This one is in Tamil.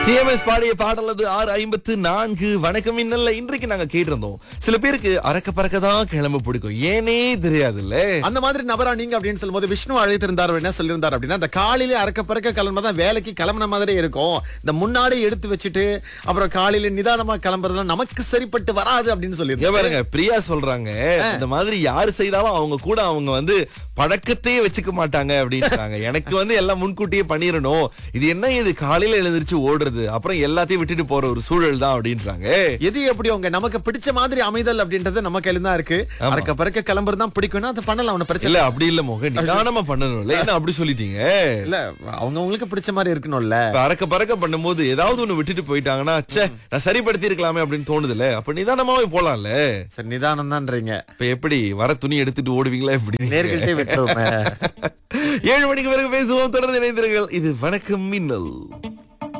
டிஎம்எஸ் பாடிய பாடல் அது ஆறு ஐம்பத்து நான்கு வணக்கம் இன்னல்ல இன்றைக்கு நாங்க கேட்டிருந்தோம் சில பேருக்கு அறக்க பறக்க தான் கிளம்ப பிடிக்கும் ஏனே தெரியாதுல்ல அந்த மாதிரி நபரா நீங்க அப்படின்னு சொல்லும்போது விஷ்ணு அழைத்திருந்தார் என்ன சொல்லியிருந்தார் அப்படின்னா இந்த காலையில அறக்க பறக்க கிளம்புதான் வேலைக்கு கிளம்புன மாதிரி இருக்கும் இந்த முன்னாடி எடுத்து வச்சுட்டு அப்புறம் காலையில நிதானமா கிளம்புறதுலாம் நமக்கு சரிப்பட்டு வராது அப்படின்னு இங்க சொல்லியிருந்தாரு பாருங்க பிரியா சொல்றாங்க இந்த மாதிரி யாரு செய்தாலும் அவங்க கூட அவங்க வந்து பழக்கத்தையே வச்சுக்க மாட்டாங்க அப்படின்றாங்க எனக்கு வந்து எல்லாம் முன்கூட்டியே பண்ணிரணும் இது என்ன இது காலையில எழுந்திருச்சு ஓடுறது அப்புறம் எல்லாத்தையும் விட்டுட்டு போற ஒரு சூழல் தான் அப்படின்றாங்க எது எப்படி உங்க நமக்கு பிடிச்ச மாதிரி அமைதல் அப்படின்றது நம்ம கையில தான் இருக்கு அறக்க பறக்க கிளம்புறது தான் பிடிக்கும்னா அதை பண்ணலாம் ஒண்ணு பிரச்சனை இல்ல அப்படி இல்ல மோக நிதானமா பண்ணணும்ல என்ன அப்படி சொல்லிட்டீங்க இல்ல அவங்க உங்களுக்கு பிடிச்ச மாதிரி இருக்கணும்ல இப்ப அறக்க பறக்க பண்ணும்போது ஏதாவது ஒண்ணு விட்டுட்டு போயிட்டாங்கன்னா ச்சே நான் சரிப்படுத்தி இருக்கலாமே அப்படின்னு தோணுதுல அப்ப நிதானமாவே போலாம்ல சரி நிதானம் தான்றீங்க இப்ப எப்படி வர துணி எடுத்துட்டு ஓடுவீங்களா எப்படி நேர்கிட்டே விட்டுருவோமே ஏழு மணிக்கு பிறகு பேசுவோம் தொடர்ந்து இணைந்திருங்கள் இது வணக்கம் மின்னல்